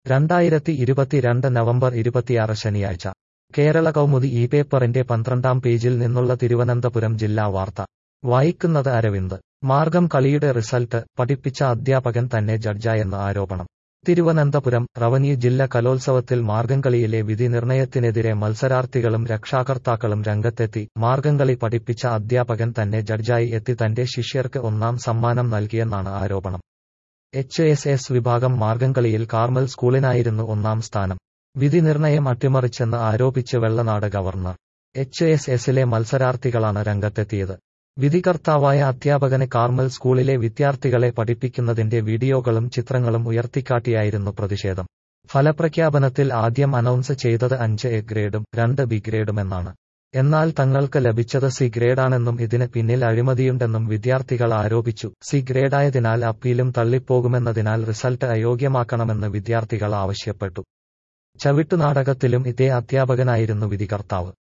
രണ്ടായിരത്തി ഇരുപത്തിരണ്ട് നവംബർ ഇരുപത്തിയാറ് ശനിയാഴ്ച കേരള കൗമുദി ഈ പേപ്പറിന്റെ പന്ത്രണ്ടാം പേജിൽ നിന്നുള്ള തിരുവനന്തപുരം ജില്ലാ വാർത്ത വായിക്കുന്നത് അരവിന്ദ് മാർഗം കളിയുടെ റിസൾട്ട് പഠിപ്പിച്ച അധ്യാപകൻ തന്നെ ജഡ്ജായെന്ന് ആരോപണം തിരുവനന്തപുരം റവന്യൂ ജില്ല കലോത്സവത്തിൽ മാർഗംകളിയിലെ വിധി നിർണയത്തിനെതിരെ മത്സരാർത്ഥികളും രക്ഷാകർത്താക്കളും രംഗത്തെത്തി മാർഗംകളി പഠിപ്പിച്ച അധ്യാപകൻ തന്നെ ജഡ്ജായി എത്തി തന്റെ ശിഷ്യർക്ക് ഒന്നാം സമ്മാനം നൽകിയെന്നാണ് ആരോപണം എച്ച് എസ് എസ് വിഭാഗം മാർഗംകളിയിൽ കാർമൽ സ്കൂളിനായിരുന്നു ഒന്നാം സ്ഥാനം വിധി നിർണയം അട്ടിമറിച്ചെന്ന് ആരോപിച്ച് വെള്ളനാട് ഗവർണർ എച്ച് എസ് എസിലെ മത്സരാർത്ഥികളാണ് രംഗത്തെത്തിയത് വിധികർത്താവായ അധ്യാപകന് കാർമൽ സ്കൂളിലെ വിദ്യാർത്ഥികളെ പഠിപ്പിക്കുന്നതിന്റെ വീഡിയോകളും ചിത്രങ്ങളും ഉയർത്തിക്കാട്ടിയായിരുന്നു പ്രതിഷേധം ഫലപ്രഖ്യാപനത്തിൽ ആദ്യം അനൗൺസ് ചെയ്തത് അഞ്ച് എ ഗ്രേഡും രണ്ട് ബി ഗ്രേഡുമെന്നാണ് എന്നാൽ തങ്ങൾക്ക് ലഭിച്ചത് സി ഗ്രേഡാണെന്നും ഇതിന് പിന്നിൽ അഴിമതിയുണ്ടെന്നും വിദ്യാർത്ഥികൾ ആരോപിച്ചു സി ഗ്രേഡായതിനാൽ അപ്പീലും തള്ളിപ്പോകുമെന്നതിനാൽ റിസൾട്ട് അയോഗ്യമാക്കണമെന്ന് വിദ്യാർത്ഥികൾ ആവശ്യപ്പെട്ടു ചവിട്ടുനാടകത്തിലും ഇതേ അധ്യാപകനായിരുന്നു വിധികർത്താവ്